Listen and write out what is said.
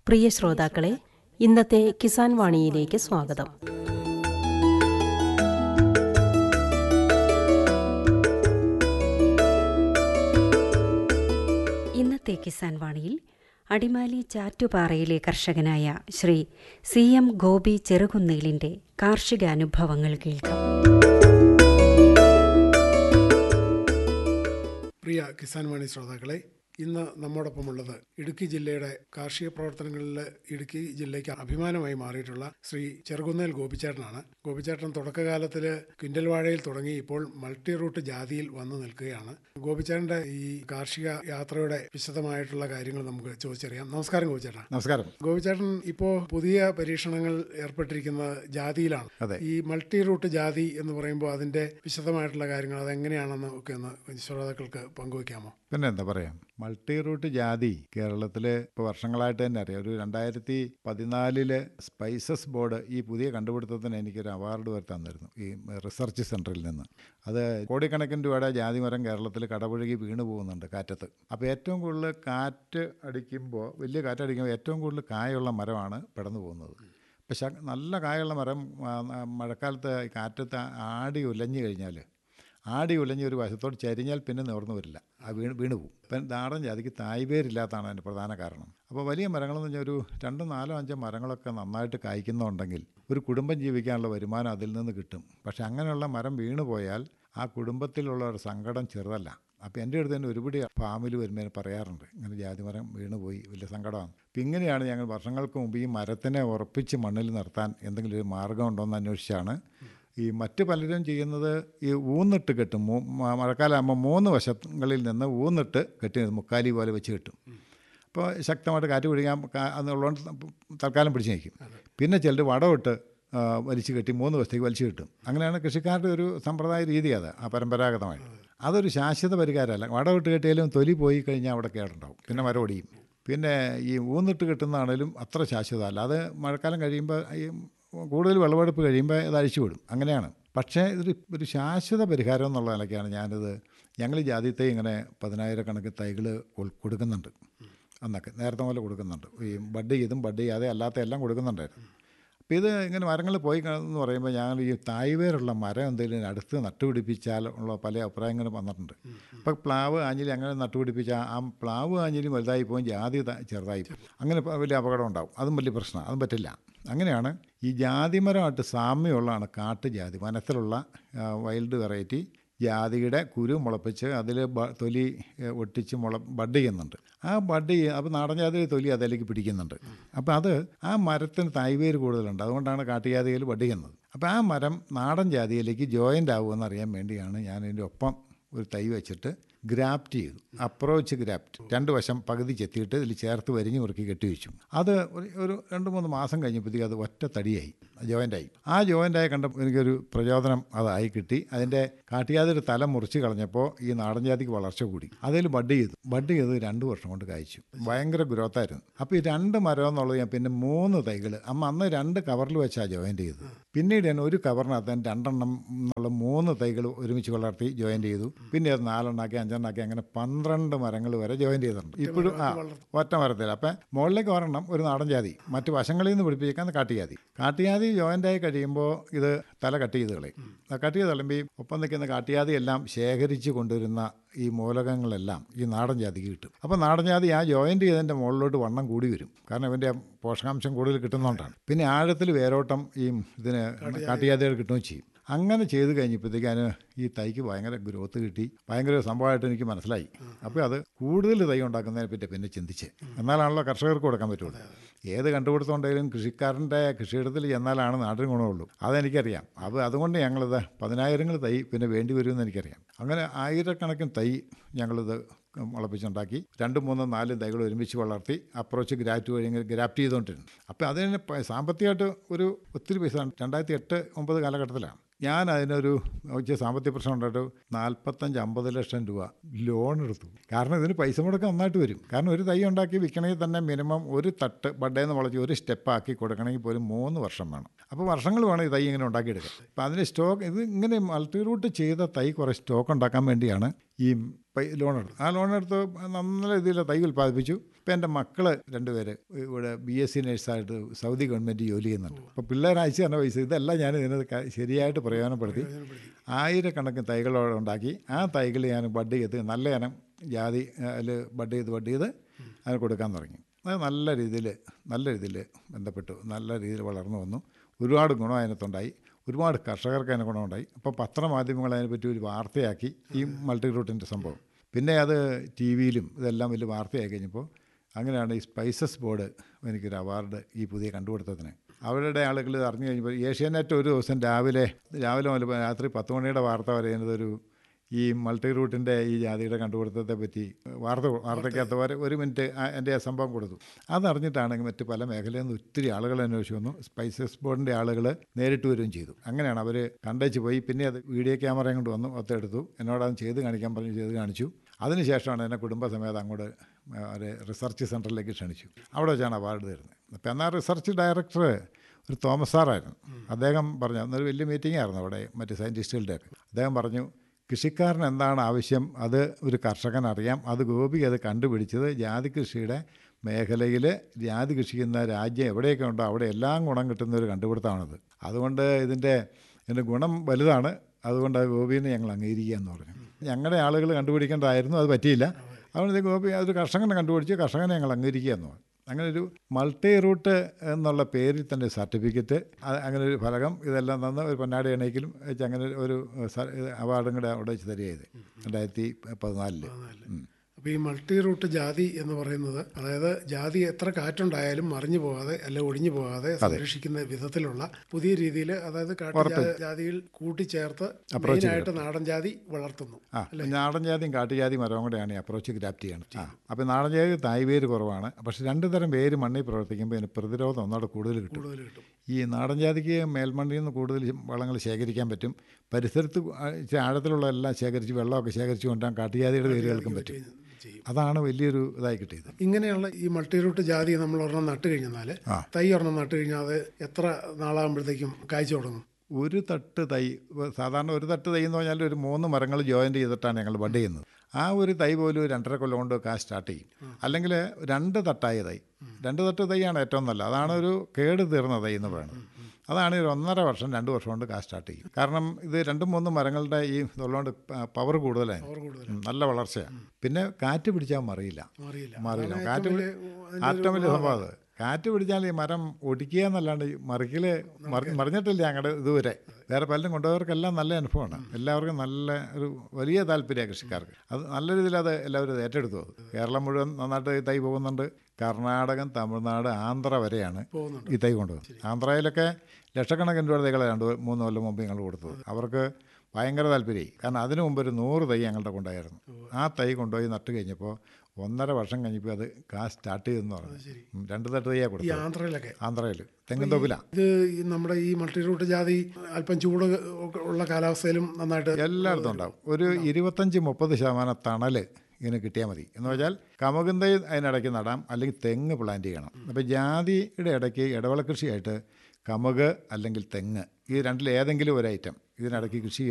പ്രിയ ശ്രോതാക്കളെ ഇന്നത്തെ കിസാൻ വാണിയിലേക്ക് സ്വാഗതം ഇന്നത്തെ കിസാൻ വാണിയിൽ അടിമാലി ചാറ്റുപാറയിലെ കർഷകനായ ശ്രീ സി എം ഗോപി ചെറുകുന്നേലിന്റെ കാർഷിക അനുഭവങ്ങൾ കേൾക്കാം പ്രിയ കിസാൻ വാണി ശ്രോതാക്കളെ ഇന്ന് നമ്മോടൊപ്പമുള്ളത് ഇടുക്കി ജില്ലയുടെ കാർഷിക പ്രവർത്തനങ്ങളിൽ ഇടുക്കി ജില്ലയ്ക്ക് അഭിമാനമായി മാറിയിട്ടുള്ള ശ്രീ ചെറുകുന്നേൽ ഗോപിച്ചേട്ടനാണ് ഗോപിച്ചേട്ടൻ തുടക്കകാലത്തിൽ കിൻഡൽ വാഴയിൽ തുടങ്ങി ഇപ്പോൾ മൾട്ടി റൂട്ട് ജാതിയിൽ വന്നു നിൽക്കുകയാണ് ഗോപിച്ചേട്ടന്റെ ഈ കാർഷിക യാത്രയുടെ വിശദമായിട്ടുള്ള കാര്യങ്ങൾ നമുക്ക് ചോദിച്ചറിയാം നമസ്കാരം ഗോപിച്ചേട്ടൻ നമസ്കാരം ഗോപിച്ചേട്ടൻ ഇപ്പോൾ പുതിയ പരീക്ഷണങ്ങൾ ഏർപ്പെട്ടിരിക്കുന്ന ജാതിയിലാണ് അതെ. ഈ മൾട്ടി റൂട്ട് ജാതി എന്ന് പറയുമ്പോൾ അതിന്റെ വിശദമായിട്ടുള്ള കാര്യങ്ങൾ അതെങ്ങനെയാണെന്ന് ഒക്കെ ഒന്ന് ശ്രോതാക്കൾക്ക് പങ്കുവയ്ക്കാമോ പിന്നെ എന്താ പറയാം മൾട്ടി റൂട്ട് ജാതി കേരളത്തിൽ ഇപ്പോൾ വർഷങ്ങളായിട്ട് തന്നെ അറിയാം ഒരു രണ്ടായിരത്തി പതിനാലില് സ്പൈസസ് ബോർഡ് ഈ പുതിയ കണ്ടുപിടുത്തത്തിന് എനിക്കൊരു അവാർഡ് വരെ തന്നിരുന്നു ഈ റിസർച്ച് സെൻറ്ററിൽ നിന്ന് അത് കോടിക്കണക്കിന് രൂപയുടെ ജാതി മരം കേരളത്തിൽ കടപുഴകി വീണു പോകുന്നുണ്ട് കാറ്റത്ത് അപ്പോൾ ഏറ്റവും കൂടുതൽ കാറ്റ് അടിക്കുമ്പോൾ വലിയ കാറ്റടിക്കുമ്പോൾ ഏറ്റവും കൂടുതൽ കായുള്ള മരമാണ് പെടന്നു പോകുന്നത് പക്ഷെ നല്ല കായുള്ള മരം ആ, ആ, മഴക്കാലത്ത് ഈ കാറ്റത്ത് ആടി ഉലഞ്ഞു കഴിഞ്ഞാൽ ആടി ഉലഞ്ഞ് ഒരു വശത്തോട് ചരിഞ്ഞാൽ പിന്നെ നിവർന്നു വരില്ല ആ വീണ് വീണ് പോകും ഇപ്പം നാടൻ ജാതിക്ക് തായ്വേരില്ലാത്തതാണ് അതിൻ്റെ പ്രധാന കാരണം അപ്പോൾ വലിയ മരങ്ങളെന്ന് പറഞ്ഞാൽ ഒരു രണ്ടോ നാലോ അഞ്ചോ മരങ്ങളൊക്കെ നന്നായിട്ട് കായ്ക്കുന്നുണ്ടെങ്കിൽ ഒരു കുടുംബം ജീവിക്കാനുള്ള വരുമാനം അതിൽ നിന്ന് കിട്ടും പക്ഷേ അങ്ങനെയുള്ള മരം വീണ് പോയാൽ ആ കുടുംബത്തിലുള്ള ഒരു സങ്കടം ചെറുതല്ല അപ്പോൾ എൻ്റെ അടുത്ത് തന്നെ ഒരുപടി ഫാമിൽ വരുമ്പോൾ പറയാറുണ്ട് ഇങ്ങനെ ജാതി മരം വീണ് പോയി വലിയ സങ്കടമാണ് അപ്പം ഇങ്ങനെയാണ് ഞങ്ങൾ വർഷങ്ങൾക്ക് മുമ്പ് ഈ മരത്തിനെ ഉറപ്പിച്ച് മണ്ണിൽ നിർത്താൻ എന്തെങ്കിലും ഒരു മാർഗം ഉണ്ടോ എന്ന് അന്വേഷിച്ചാണ് ഈ മറ്റ് പലരും ചെയ്യുന്നത് ഈ ഊന്നിട്ട് കെട്ടും മൂ- മ- മഴക്കാലമാകുമ്പോൾ മൂന്ന് വശങ്ങളിൽ നിന്ന് ഊന്നിട്ട് കെട്ടി മുക്കാലി പോലെ വെച്ച് കെട്ടും അപ്പോൾ ശക്തമായിട്ട് കാറ്റ് പിടിക്കാൻ എന്നുള്ളതുകൊണ്ട് തൽക്കാലം പിടിച്ച് നിൽക്കും പിന്നെ ചിലർ വടമിട്ട് ആ, വലിച്ചു കെട്ടി മൂന്ന് ദിവസത്തേക്ക് വലിച്ചു കിട്ടും അങ്ങനെയാണ് കൃഷിക്കാരുടെ ഒരു സമ്പ്രദായ രീതി അത് ആ പരമ്പരാഗതമായിട്ട് അതൊരു ശാശ്വത പരിഹാരമല്ല വടമിട്ട് കെട്ടിയാലും തൊലി പോയി കഴിഞ്ഞാൽ അവിടെ കേടുണ്ടാവും പിന്നെ മരം ഒടിയും പിന്നെ ഈ ഊന്നിട്ട് കെട്ടുന്നതാണേലും അത്ര ശാശ്വതമല്ല അത് മഴക്കാലം കഴിയുമ്പോൾ ഈ കൂടുതൽ വിളവെടുപ്പ് കഴിയുമ്പോൾ ഇത് അഴിച്ചു വിടും അങ്ങനെയാണ് പക്ഷേ ഇതൊരു ഒരു ശാശ്വത പരിഹാരം എന്നുള്ള നിലയ്ക്കാണ് ഞാനിത് ഞങ്ങൾ ഈ ജാതിത്തെ ഇങ്ങനെ പതിനായിരക്കണക്കിന് തൈകൾ കൊടുക്കുന്നുണ്ട് അന്നൊക്കെ നേരത്തെ പോലെ കൊടുക്കുന്നുണ്ട് ഈ ബഡ് ചെയ്തും ബഡ് ചെയ്യാതെ അല്ലാത്ത എല്ലാം കൊടുക്കുന്നുണ്ടായിരുന്നു അപ്പോൾ ഇത് ഇങ്ങനെ മരങ്ങൾ പോയി എന്ന് പറയുമ്പോൾ ഞങ്ങൾ ഈ തായ്വേരുള്ള മരം എന്തെങ്കിലും അടുത്ത് നട്ടുപിടിപ്പിച്ചാൽ ഉള്ള പല അഭിപ്രായങ്ങളും വന്നിട്ടുണ്ട് അപ്പോൾ പ്ലാവ് ആഞ്ഞിലി അങ്ങനെ നട്ടുപിടിപ്പിച്ചാൽ ആ പ്ലാവ് ആഞ്ഞിലി വലുതായി പോകും ജാതി ത- ചെറുതായി പോകും അങ്ങനെ പ- വലിയ അപകടം ഉണ്ടാവും അതും വലിയ പ്രശ്നമാണ് അതും പറ്റില്ല അങ്ങനെയാണ് ഈ ജാതിമരമായിട്ട് സാമ്യമുള്ളതാണ് കാട്ടുജാതി വനത്തിലുള്ള ആ, വൈൽഡ് വെറൈറ്റി ജാതിയുടെ കുരു മുളപ്പിച്ച് അതിൽ തൊലി ഏ, ഒട്ടിച്ച് മുള ബഡ് ചെയ്യുന്നുണ്ട് ആ ബഡ് ചെയ്യ അപ്പോൾ നാടൻ ജാതി തൊലി അതിലേക്ക് പിടിക്കുന്നുണ്ട് അപ്പോൾ അത് ആ മരത്തിന് തായ്വേര് കൂടുതലുണ്ട് അതുകൊണ്ടാണ് കാട്ടുജാതിയിൽ ബഡ് ചെയ്യുന്നത് അപ്പോൾ ആ മരം നാടൻ ജാതിയിലേക്ക് ജോയിൻ്റ് ആവുമെന്ന് അറിയാൻ വേണ്ടിയാണ് ഞാൻ ഇതിൻ്റെ ഒപ്പം ഒരു തൈ വെച്ചിട്ട് ഗ്രാഫ്റ്റ് ചെയ്തു അപ്രോച്ച് ഗ്രാഫ്റ്റ് രണ്ട് വശം പകുതി ചെത്തിയിട്ട് ഇതിൽ ചേർത്ത് വരിഞ്ഞ് മുറുക്കി കെട്ടിവെച്ചു അത് ഒരു ഒരു രണ്ട് മൂന്ന് മാസം കഴിഞ്ഞപ്പോഴത്തേക്ക് അത് ഒറ്റ തടിയായി ജോയിൻ്റായി ആ ജോയിൻ്റായി കണ്ടപ്പോൾ എനിക്കൊരു പ്രചോദനം അതായി കിട്ടി അതിൻ്റെ കാട്ടിയാതൊരു തല മുറിച്ച് കളഞ്ഞപ്പോൾ ഈ നാടൻ ജാതിക്ക് വളർച്ച കൂടി അതിൽ ബഡ് ചെയ്തു ബഡ് ചെയ്ത് രണ്ട് വർഷം കൊണ്ട് കായ്ച്ചു ഭയങ്കര ഗ്രോത്തായിരുന്നു അപ്പോൾ ഈ രണ്ട് മരം എന്നുള്ളത് ഞാൻ പിന്നെ മൂന്ന് തൈകൾ അമ്മ അന്ന് രണ്ട് കവറിൽ വെച്ചാണ് ജോയിൻ്റ് ചെയ്തത് പിന്നീട് ഞാൻ ഒരു കവറിനകത്ത് ഞാൻ രണ്ടെണ്ണം എന്നുള്ള മൂന്ന് തൈകൾ ഒരുമിച്ച് വളർത്തി ജോയിൻ്റ് ചെയ്തു പിന്നെ അത് നാലെണ്ണാക്കി അഞ്ചെണ്ണാക്കി അങ്ങനെ പന്ത്രണ്ട് മരങ്ങൾ വരെ ജോയിൻ്റ് ചെയ്തിട്ടുണ്ട് ഇപ്പോഴും ആ ഒറ്റ മരത്തിൽ അപ്പം മുകളിലേക്ക് ഒരെണ്ണം ഒരു നാടൻ ജാതി മറ്റ് വശങ്ങളിൽ നിന്ന് പിടിപ്പിക്കാൻ കാട്ടുജാതി കാട്ടുജാതി ജോയിൻ്റായി കഴിയുമ്പോൾ ഇത് തല കട്ട് ചെയ്ത് കളയും ആ കട്ട് ചെയ്ത് കളയുമ്പോൾ ഈ ഒപ്പം നിൽക്കുന്ന കാട്ടുജാതി എല്ലാം ശേഖരിച്ച് കൊണ്ടുവരുന്ന ഈ മൂലകങ്ങളെല്ലാം ഈ നാടൻ ജാതിക്ക് കിട്ടും അപ്പോൾ നാടൻ ജാതി ആ ജോയിൻ്റ് ചെയ്തതിൻ്റെ മുകളിലോട്ട് വണ്ണം കൂടി വരും കാരണം ഇവൻ്റെ പോഷകാംശം കൂടുതൽ കിട്ടുന്നതുകൊണ്ടാണ് പിന്നെ ആഴത്തിൽ വേരോട്ടം ഈ ഇതിന് കാട്ടുജാതികൾ കിട്ടുകയും ചെയ്യും അങ്ങനെ ചെയ്ത് കഴിഞ്ഞപ്പോഴത്തേക്ക് അതിന് ഈ തൈക്ക് ഭയങ്കര ഗ്രോത്ത് കിട്ടി ഭയങ്കര ഒരു സംഭവമായിട്ട് എനിക്ക് മനസ്സിലായി അപ്പോൾ അത് കൂടുതൽ തൈ ഉണ്ടാക്കുന്നതിനെ പറ്റി പിന്നെ ചിന്തിച്ച് എന്നാലാണല്ലോ കർഷകർക്ക് കൊടുക്കാൻ പറ്റുള്ളൂ ഏത് കണ്ടുപിടുത്തമുണ്ടെങ്കിലും കൃഷിക്കാരൻ്റെ കൃഷിയിടത്തിൽ ചെന്നാലാണ് നാടിന് ഗുണമുള്ളൂ അതെനിക്കറിയാം അപ്പോൾ അതുകൊണ്ട് ഞങ്ങളിത് പതിനായിരങ്ങൾ തൈ പിന്നെ വേണ്ടി വരുമെന്ന് എനിക്കറിയാം അങ്ങനെ ആയിരക്കണക്കിന് തൈ ഞങ്ങളിത് മുളപ്പിച്ചുണ്ടാക്കി രണ്ടും മൂന്നും നാലും തൈകൾ ഒരുമിച്ച് വളർത്തി അപ്രോച്ച് ഗ്രാഫ്റ്റ് വഴി ഇങ്ങനെ ഗ്രാഫ്റ്റ് ചെയ്തുകൊണ്ടിരുന്നു അപ്പോൾ അതിന് പ- സാമ്പത്തികമായിട്ട് ഒരു ഒത്തിരി പൈസ രണ്ടായിരത്തി എട്ട് ഒമ്പത് കാലഘട്ടത്തിലാണ് ഞാൻ അതിനൊരു ഇച്ചിരി സാമ്പത്തിക പ്രശ്നം ഉണ്ടായിട്ട് നാൽപ്പത്തഞ്ച് അമ്പത് ലക്ഷം രൂപ ലോൺ എടുത്തു കാരണം ഇതിന് പൈസ മുടക്കം നന്നായിട്ട് വരും കാരണം ഒരു തൈ ഉണ്ടാക്കി വിൽക്കണമെങ്കിൽ തന്നെ മിനിമം ഒരു തട്ട് ബഡേന്ന് മുളച്ച് ഒരു സ്റ്റെപ്പാക്കി കൊടുക്കണമെങ്കിൽ പോലും മൂന്ന് വർഷം വേണം അപ്പോൾ വർഷങ്ങൾ വേണം ഈ തൈ ഇങ്ങനെ ഉണ്ടാക്കിയെടുക്കാൻ അപ്പോൾ അതിന് സ്റ്റോക്ക് ഇത് ഇങ്ങനെ മൾട്ടി റൂട്ട് ചെയ്ത തൈ കുറേ സ്റ്റോക്ക് ഉണ്ടാക്കാൻ വേണ്ടിയാണ് ഈ പൈ ലോൺ എടുത്തത് ആ ലോൺ എടുത്ത് നല്ല രീതിയിൽ തൈ ഉൽപ്പാദിപ്പിച്ചു ഇപ്പം എൻ്റെ മക്കൾ രണ്ടുപേര് ഇവിടെ ബി എസ് സി നേഴ്സായിട്ട് സൗദി ഗവൺമെൻറ് ജോലി ചെയ്യുന്നുണ്ട് അപ്പോൾ പിള്ളേർ അയച്ചു തന്ന പൈസ ഇതെല്ലാം ഞാൻ ഇതിനകത്ത് ക- ശരിയായിട്ട് പ്രയോജനപ്പെടുത്തി ആയിരക്കണക്കിന് തൈകൾ ഉണ്ടാക്കി ആ തൈകൾ ഞാൻ ബഡ് ചെയ്ത് നല്ല ഇനം ജാതി അതിൽ ബഡ് ചെയ്ത് ബഡ് ചെയ്ത് അതിന് കൊടുക്കാൻ തുടങ്ങി അത് നല്ല രീതിയിൽ നല്ല രീതിയിൽ ബന്ധപ്പെട്ടു നല്ല രീതിയിൽ വളർന്നു വന്നു ഒരുപാട് ഗുണം അതിനകത്തുണ്ടായി ഒരുപാട് കർഷകർക്ക് അതിന് ഗുണമുണ്ടായി അപ്പോൾ പത്രമാധ്യമങ്ങൾ അതിനെപ്പറ്റി ഒരു വാർത്തയാക്കി ഈ മൾട്ടിറൂട്ടിൻ്റെ സംഭവം പിന്നെ അത് ടി വിയിലും ഇതെല്ലാം വലിയ വാർത്തയായി കഴിഞ്ഞപ്പോൾ അങ്ങനെയാണ് ഈ സ്പൈസസ് ബോർഡ് എനിക്കൊരു അവാർഡ് ഈ പുതിയ കണ്ടുപിടുത്തത്തിന് അവരുടെ ആളുകൾ ഇത് അറിഞ്ഞു കഴിഞ്ഞപ്പോൾ ഏഷ്യാനെറ്റ് ഒരു ദിവസം രാവിലെ രാവിലെ മുതൽ രാത്രി പത്ത് മണിയുടെ വാർത്ത പറയുന്നത് ഒരു ഈ മൾട്ടി റൂട്ടിൻ്റെ ഈ ജാതിയുടെ കണ്ടുപിടുത്തത്തെ പറ്റി വാർത്ത വാർത്തയ്ക്കകത്ത് ഒരു ഒരു മിനിറ്റ് ആ- എൻ്റെ ആ സംഭവം കൊടുത്തു അതറിഞ്ഞിട്ടാണെങ്കിൽ മറ്റ് പല മേഖലയിൽ നിന്ന് ഒത്തിരി ആളുകൾ അന്വേഷിച്ചു വന്നു സ്പൈസസ് ബോർഡിൻ്റെ ആളുകൾ നേരിട്ട് വരികയും ചെയ്തു അങ്ങനെയാണ് അവർ കണ്ടേച്ച് പോയി പിന്നെ അത് വീഡിയോ ക്യാമറയും കൊണ്ട് വന്നു ഒത്തെടുത്തു എന്നോട് അത് ചെയ്ത് കാണിക്കാൻ പറഞ്ഞു ചെയ്ത് കാണിച്ചു അതിനുശേഷമാണ് എന്നെ കുടുംബസമേതം അങ്ങോട്ട് ഒരു റിസർച്ച് സെൻറ്ററിലേക്ക് ക്ഷണിച്ചു അവിടെ വെച്ചാണ് അവാർഡ് തരുന്നത് അപ്പോൾ എന്നാൽ റിസർച്ച് ഡയറക്ടർ ഒരു തോമസ് സാറായിരുന്നു അദ്ദേഹം പറഞ്ഞു അന്നൊരു വലിയ മീറ്റിംഗ് ആയിരുന്നു അവിടെ മറ്റ് സയൻറ്റിസ്റ്റുകളുടെ ഒക്കെ അദ്ദേഹം പറഞ്ഞു കൃഷിക്കാരന് എന്താണ് ആവശ്യം അത് ഒരു കർഷകൻ അറിയാം അത് ഗോപി അത് കണ്ടുപിടിച്ചത് ജാതി കൃഷിയുടെ മേഖലയിൽ ജാതി കൃഷി ചെയ്യുന്ന രാജ്യം എവിടെയൊക്കെ ഉണ്ടോ അവിടെ എല്ലാം ഗുണം കിട്ടുന്ന ഒരു കണ്ടുപിടുത്തമാണിത് അതുകൊണ്ട് ഇതിൻ്റെ ഇതിൻ്റെ ഗുണം വലുതാണ് അതുകൊണ്ട് അത് ഗോപിനെ ഞങ്ങൾ അംഗീകരിക്കുക എന്ന് പറഞ്ഞു ഞങ്ങളുടെ ആളുകൾ കണ്ടുപിടിക്കേണ്ടതായിരുന്നു അത് പറ്റിയില്ല അതുകൊണ്ട് ഇത് ഗോപി അതൊരു കർഷകനെ കണ്ടുപിടിച്ച് കർഷകനെ ഞങ്ങൾ അംഗീകരിക്കുക എന്ന് പറഞ്ഞു അങ്ങനെ ഒരു മൾട്ടി റൂട്ട് എന്നുള്ള പേരിൽ തന്നെ സർട്ടിഫിക്കറ്റ് അങ്ങനെ ഒരു ഫലകം ഇതെല്ലാം തന്ന് ഒരു പൊന്നാടി എണയ്ക്കലും വെച്ച് അങ്ങനെ ഒരു സ- അവാർഡും കൂടെ അവിടെ വെച്ച് തരിക ചെയ്ത് രണ്ടായിരത്തി പതിനാലില് ഉം. അപ്പോൾ ഈ മൾട്ടി റൂട്ട് ജാതി എന്ന് പറയുന്നത് അതായത് ജാതി എത്ര കാറ്റുണ്ടായാലും മറിഞ്ഞു പോകാതെ അല്ല ഒടിഞ്ഞു പോകാതെ സംരക്ഷിക്കുന്ന വിധത്തിലുള്ള പുതിയ രീതിയിൽ അതായത് കാട്ടു ജാ- ജാതിയിൽ കൂട്ടിച്ചേർത്ത് മെയിനായിട്ട് നാടൻ ജാതി വളർത്തുന്നു ആ നാടൻ ജാതിയും കാട്ടുജാതി മരവും കൂടെയാണ് ഈ അപ്രോച്ച് ഗ്രാഫ്റ്റ് ചെയ്യണം ആ അപ്പോൾ നാടൻ ജാതി തായ് വേര് കുറവാണ് പക്ഷേ രണ്ട് തരം വേര് മണ്ണിൽ പ്രവർത്തിക്കുമ്പോൾ ഇതിന് പ്രതിരോധം ഒന്നുകൂടെ കൂടുതൽ കിട്ടും കൂടുതൽ കിട്ടും ഈ നാടൻ ജാതിക്ക് മേൽമണ്ണിൽ നിന്ന് കൂടുതൽ വളങ്ങൾ ശേഖരിക്കാൻ പറ്റും പരിസരത്ത് ആ- ഇച്ചിരി ആഴത്തിലുള്ള എല്ലാം ശേഖരിച്ച് വെള്ളമൊക്കെ ശേഖരിച്ച് കൊണ്ടുപോകാൻ കാട്ടുജാതിയുടെ വേരുകൾക്കും പറ്റും ചെയ്യും അതാണ് വലിയൊരു ഇതായി കിട്ടിയത് ഇങ്ങനെയുള്ള ഈ മൾട്ടി റൂട്ട് ജാതി നമ്മൾ ഒരെണ്ണം നട്ട് കഴിഞ്ഞാൽ തൈ ഒരെണ്ണം നട്ട് കഴിഞ്ഞാൽ അത് എത്ര നാളാകുമ്പോഴത്തേക്കും കായ്ച്ചു തുടങ്ങും ഒരു തട്ട് തൈ ഇപ്പൊ സാധാരണ ഒരു തട്ട് തൈ എന്ന് പറഞ്ഞാൽ ഒരു മൂന്ന് മരങ്ങൾ ജോയിൻ്റ് ചെയ്തിട്ടാണ് ഞങ്ങൾ ബഡ് ചെയ്യുന്നത് ആ ഒരു തൈ പോലും ഒരു രണ്ടര കൊല്ലം കൊണ്ട് കാ സ്റ്റാർട്ട് ചെയ്യും അല്ലെങ്കിൽ രണ്ട് തട്ടായ തൈ രണ്ട് തട്ട് തൈയാണ് ഏറ്റവും നല്ല അതാണ് ഒരു കേട് തീർന്ന തൈ എന്ന് പറയുന്നത് അതാണ് ഒരു ഒന്നര വർഷം രണ്ട് വർഷം കൊണ്ട് കാ സ്റ്റാർട്ട് ചെയ്യും കാരണം ഇത് രണ്ടും മൂന്നും മരങ്ങളുടെ ഈ ഇതുള്ളതുകൊണ്ട് പവർ കൂടുതലായി ഉം, നല്ല വളർച്ചയാണ് പിന്നെ കാറ്റ് പിടിച്ചാൽ മറിയില്ല അറിയില്ല മാറിയില്ല കാറ്റ് പിടി ഏറ്റവും വലിയ സംഭവം അത് കാറ്റ് പിടിച്ചാൽ ഈ മരം ഒടിക്കുക എന്നല്ലാണ്ട് ഈ മറിക്കല് മറി മറിഞ്ഞിട്ടില്ല ഞങ്ങളുടെ ഇതുവരെ വേറെ പലരും കൊണ്ടുപോയവർക്കെല്ലാം നല്ല അനുഭവമാണ് എല്ലാവർക്കും നല്ല ഒരു വലിയ താല്പര്യമാണ് കൃഷിക്കാർക്ക് അത് നല്ല രീതിയിൽ അത് എല്ലാവരും അത് ഏറ്റെടുത്തു അത് കേരളം മുഴുവൻ നന്നായിട്ട് ഈ തൈ പോകുന്നുണ്ട് കർണാടകം തമിഴ്നാട് ആന്ധ്ര വരെയാണ് ഈ തൈ കൊണ്ടുപോകുന്നത് ആന്ധ്രയിലൊക്കെ ലക്ഷക്കണക്കിന് രൂപ തൈകൾ രണ്ട് മൂന്ന് കൊല്ലം മുമ്പ് ഞങ്ങൾ കൊടുത്തത് അവർക്ക് ഭയങ്കര താല്പര്യമായി കാരണം അതിനു മുമ്പ് ഒരു നൂറ് തൈ ഞങ്ങളുടെ കൊണ്ടായിരുന്നു ആ തൈ കൊണ്ടുപോയി നട്ട് കഴിഞ്ഞപ്പോൾ ഒന്നര വർഷം കഴിഞ്ഞപ്പോൾ അത് കാ സ്റ്റാർട്ട് ചെയ്തെന്ന് പറഞ്ഞു ഉം, രണ്ട് തട്ട് തൈയാണ് ഈ കൊടുത്തത് ആന്ധ്രയിലൊക്കെ ആന്ധ്രയിൽ തെങ്ങുംതോപ്പില ഇത് ഈ നമ്മുടെ ഈ മൾട്ടി റൂട്ട് ജാതി അല്പം ചൂട് ഒക്കെ ഉള്ള കാലാവസ്ഥയിലും നന്നായിട്ട് എല്ലായിടത്തും ഉണ്ടാവും ഒരു ഇരുപത്തഞ്ച് മുപ്പത് ശതമാനം തണൽ ഇതിന് കിട്ടിയാൽ മതി എന്ന് വെച്ചാൽ കമുകും തൈ അതിനിടയ്ക്ക് നടാം അല്ലെങ്കിൽ തെങ്ങ് പ്ലാന്റ് ചെയ്യണം അപ്പോൾ ജാതിയുടെ ഇടയ്ക്ക് ഇടവള കൃഷിയായിട്ട് കമുക് അല്ലെങ്കിൽ തെങ്ങ് ഈ രണ്ടിൽ ഏതെങ്കിലും ഒരു ഐറ്റം ഇതിനിടയ്ക്ക് കൃഷി